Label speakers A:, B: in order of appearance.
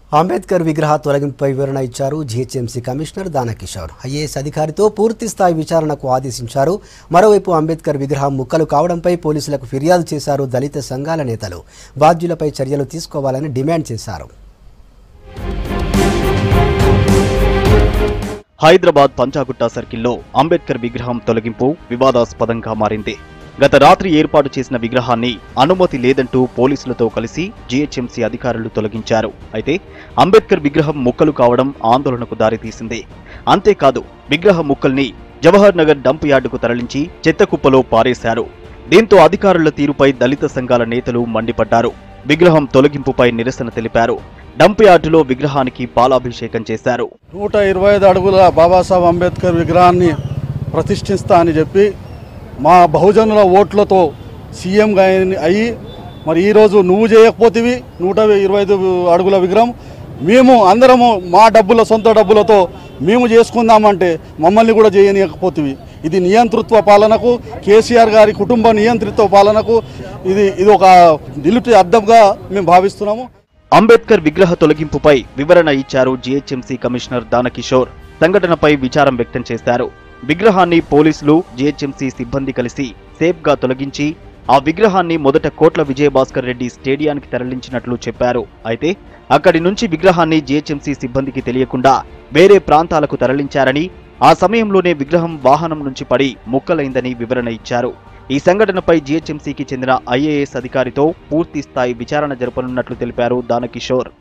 A: అంబేద్కర్ విగ్రహ తొలగింపుపై వివరణ ఇచ్చారు జీహెచ్ఎంసీ కమిషనర్ దానకిషోర్ ఐఏఎస్ అధికారితో పూర్తి స్థాయి విచారణకు ఆదేశించారు మరోవైపు అంబేద్కర్ విగ్రహం ముక్కలు కావడంపై పోలీసులకు ఫిర్యాదు చేశారు దళిత సంఘాల నేతలు బాధ్యులపై చర్యలు తీసుకోవాలని డిమాండ్ చేశారు
B: హైదరాబాద్ పంచాగుట్ట సర్కిల్లో అంబేద్కర్ విగ్రహం తొలగింపు వివాదాస్పదంగా మారింది గత రాత్రి ఏర్పాటు చేసిన విగ్రహాన్ని అనుమతి లేదంటూ పోలీసులతో కలిసి జీహెచ్ఎంసీ అధికారులు తొలగించారు అయితే అంబేద్కర్ విగ్రహం ముక్కలు కావడం ఆందోళనకు దారితీసింది అంతేకాదు విగ్రహ ముక్కల్ని జవహర్ నగర్ డంప్ యార్డుకు తరలించి చెత్తకుప్పలో పారేశారు దీంతో అధికారుల తీరుపై దళిత సంఘాల నేతలు మండిపడ్డారు విగ్రహం తొలగింపుపై నిరసన తెలిపారు డంప్ యార్డులో విగ్రహానికి పాలాభిషేకం చేశారు
C: నూట ఇరవై ఐదు అడుగుల బాబాసాహెబ్ అంబేద్కర్ విగ్రహాన్ని ప్రతిష్ఠిస్తా అని చెప్పి మా బహుజనుల ఓట్లతో సీఎంగా అయ్యి మరి ఈరోజు నువ్వు చేయకపోతేవి నూట ఇరవై ఐదు అడుగుల విగ్రహం మేము అందరము మా డబ్బుల సొంత డబ్బులతో మేము చేసుకుందామంటే మమ్మల్ని కూడా చేయనీయకపోతేవి ఇది నియంతృత్వ పాలనకు కేసీఆర్ గారి కుటుంబ నియంత్రిత్వ పాలనకు ఇది ఇది ఒక నిలుటి అర్థంగా మేము భావిస్తున్నాము
B: అంబేద్కర్ విగ్రహ తొలగింపుపై వివరణ ఇచ్చారు జీహెచ్ఎంసీ కమిషనర్ దానకిషోర్ సంఘటనపై విచారం వ్యక్తం చేశారు విగ్రహాన్ని పోలీసులు జీహెచ్ఎంసీ సిబ్బంది కలిసి సేఫ్ గా తొలగించి ఆ విగ్రహాన్ని మొదట కోట్ల విజయభాస్కర్ రెడ్డి స్టేడియానికి తరలించినట్లు చెప్పారు అయితే అక్కడి నుంచి విగ్రహాన్ని జీహెచ్ఎంసీ సిబ్బందికి తెలియకుండా వేరే ప్రాంతాలకు తరలించారని ఆ సమయంలోనే విగ్రహం వాహనం నుంచి పడి ముక్కలైందని వివరణ ఇచ్చారు ఈ సంఘటనపై జీహెచ్ఎంసీకి చెందిన ఐఏఎస్ అధికారితో పూర్తి స్థాయి విచారణ జరపనున్నట్లు తెలిపారు దానకిషోర్